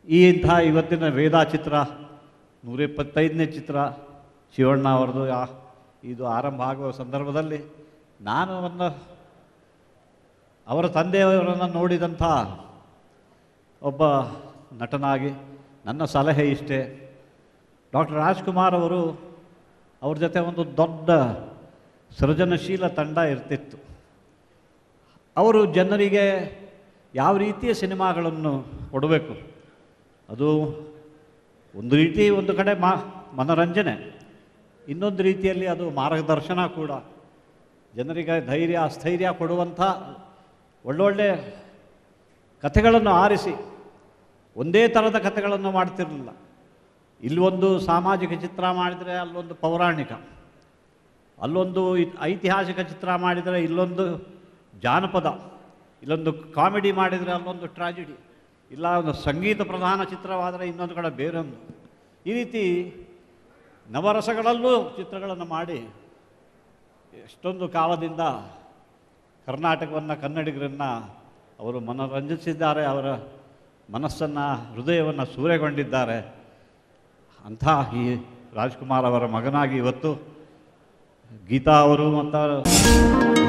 ಈ ಇಂಥ ಇವತ್ತಿನ ವೇದ ಚಿತ್ರ ನೂರ ಇಪ್ಪತ್ತೈದನೇ ಚಿತ್ರ ಶಿವಣ್ಣ ಅವರದು ಆ- ಇದು ಆರಂಭ ಆಗುವ ಸಂದರ್ಭದಲ್ಲಿ ನಾನು ಒಂದು ಅವರ ತಂದೆಯವರನ್ನು ನೋಡಿದಂಥ ಒಬ್ಬ ನಟನಾಗಿ ನನ್ನ ಸಲಹೆ ಇಷ್ಟೇ ಡಾಕ್ಟರ್ ರಾಜ್ಕುಮಾರ್ ಅವರು ಅವ್ರ ಜೊತೆ ಒಂದು ದೊಡ್ಡ ಸೃಜನಶೀಲ ತಂಡ ಇರ್ತಿತ್ತು ಅವರು ಜನರಿಗೆ ಯಾವ ರೀತಿಯ ಸಿನಿಮಾಗಳನ್ನು ಕೊಡಬೇಕು ಅದು ಒಂದು ರೀತಿ ಒಂದು ಕಡೆ ಮಾ ಮನರಂಜನೆ ಇನ್ನೊಂದು ರೀತಿಯಲ್ಲಿ ಅದು ಮಾರ್ಗದರ್ಶನ ಕೂಡ ಜನರಿಗೆ ಧೈರ್ಯ ಸ್ಥೈರ್ಯ ಕೊಡುವಂಥ ಒಳ್ಳೊಳ್ಳೆ ಕಥೆಗಳನ್ನು ಆರಿಸಿ ಒಂದೇ ಥರದ ಕಥೆಗಳನ್ನು ಮಾಡ್ತಿರಲಿಲ್ಲ ಇಲ್ಲೊಂದು ಸಾಮಾಜಿಕ ಚಿತ್ರ ಮಾಡಿದರೆ ಅಲ್ಲೊಂದು ಪೌರಾಣಿಕ ಅಲ್ಲೊಂದು ಇ- ಐತಿಹಾಸಿಕ ಚಿತ್ರ ಮಾಡಿದರೆ ಇಲ್ಲೊಂದು ಜಾನಪದ ಇಲ್ಲೊಂದು ಕಾಮಿಡಿ ಮಾಡಿದರೆ ಅಲ್ಲೊಂದು ಟ್ರಾಜಿಡಿ ಇಲ್ಲ ಒಂದು ಸಂಗೀತ ಪ್ರಧಾನ ಚಿತ್ರವಾದರೆ ಇನ್ನೊಂದು ಕಡೆ ಬೇರೊಂದು ಈ ರೀತಿ ನವರಸಗಳಲ್ಲೂ ಚಿತ್ರಗಳನ್ನು ಮಾಡಿ ಎಷ್ಟೊಂದು ಕಾಲದಿಂದ ಕರ್ನಾಟಕವನ್ನು ಕನ್ನಡಿಗರನ್ನು ಅವರು ಮನರಂಜಿಸಿದ್ದಾರೆ ಅವರ ಮನಸ್ಸನ್ನು ಹೃದಯವನ್ನು ಸೂರೆಗೊಂಡಿದ್ದಾರೆ ಅಂಥ ಈ ರಾಜ್ಕುಮಾರ್ ಅವರ ಮಗನಾಗಿ ಇವತ್ತು ಗೀತಾ ಅವರು ಮತ್ತು